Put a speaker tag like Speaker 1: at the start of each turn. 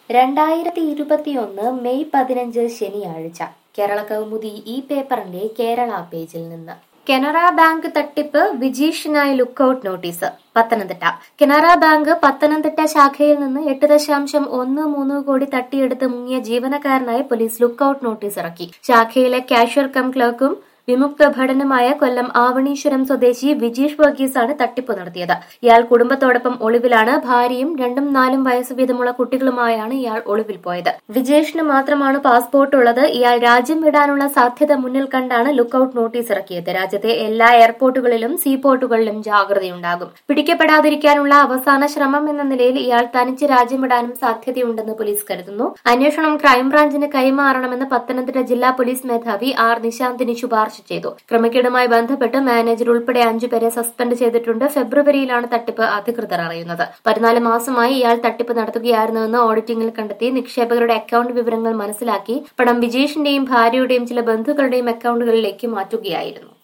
Speaker 1: രണ്ടായിരത്തി ഇരുപത്തിയൊന്ന് മെയ് പതിനഞ്ച് ശനിയാഴ്ച കേരള കൗമുദി ഈ പേപ്പറിന്റെ കേരള പേജിൽ നിന്ന് കനറ ബാങ്ക് തട്ടിപ്പ് വിജീഷിനായി lookout notice Pathanamthitta Canara bank Pathanamthitta ശാഖയിൽ നിന്ന് എട്ട് ദശാംശം ഒന്ന് മൂന്ന് കോടി തട്ടിയെടുത്ത് മുങ്ങിയ ജീവനക്കാരനായി പോലീസ് ലുക്കൌട്ട് നോട്ടീസ് ഇറക്കി ശാഖയിലെ കാഷ്യർ കം ക്ലർക്കും വിമുക്ത ഭടനുമായ കൊല്ലം ആവണീശ്വരം സ്വദേശി വിജീഷ് വർഗീസാണ് തട്ടിപ്പ് നടത്തിയത് ഇയാൾ കുടുംബത്തോടൊപ്പം ഒളിവിലാണ് ഭാര്യയും രണ്ടും നാലും വയസ്സ് വീതമുള്ള കുട്ടികളുമായാണ് ഇയാൾ ഒളിവിൽ പോയത് വിജേഷിന് മാത്രമാണ് പാസ്പോർട്ട് ഉള്ളത് ഇയാൾ രാജ്യം വിടാനുള്ള സാധ്യത മുന്നിൽ കണ്ടാണ് ലുക്കൌട്ട് നോട്ടീസ് ഇറക്കിയത് രാജ്യത്തെ എല്ലാ എയർപോർട്ടുകളിലും സീപോർട്ടുകളിലും ജാഗ്രതയുണ്ടാകും പിടിക്കപ്പെടാതിരിക്കാനുള്ള അവസാന ശ്രമം എന്ന നിലയിൽ ഇയാൾ തനിച്ച് രാജ്യം വിടാനും സാധ്യതയുണ്ടെന്ന് പോലീസ് കരുതുന്നു അന്വേഷണം ക്രൈംബ്രാഞ്ചിന് കൈമാറണമെന്ന് പത്തനംതിട്ട ജില്ലാ പോലീസ് മേധാവി ആർ നിശാന്തിനി ശുപാർശ ചെയ്തു ക്രമക്കേടുമായി ബന്ധപ്പെട്ട് മാനേജർ ഉൾപ്പെടെ അഞ്ചുപേരെ സസ്പെൻഡ് ചെയ്തിട്ടുണ്ട് ഫെബ്രുവരിയിലാണ് തട്ടിപ്പ് അധികൃതർ അറിയുന്നത് പതിനാല് മാസമായി ഇയാൾ തട്ടിപ്പ് നടത്തുകയായിരുന്നുവെന്ന് ഓഡിറ്റിംഗിൽ കണ്ടെത്തി നിക്ഷേപകരുടെ അക്കൌണ്ട് വിവരങ്ങൾ മനസ്സിലാക്കി പണം വിജേഷിന്റെയും ഭാര്യയുടെയും ചില ബന്ധുക്കളുടെയും അക്കൌണ്ടുകളിലേക്ക് മാറ്റുകയായിരുന്നു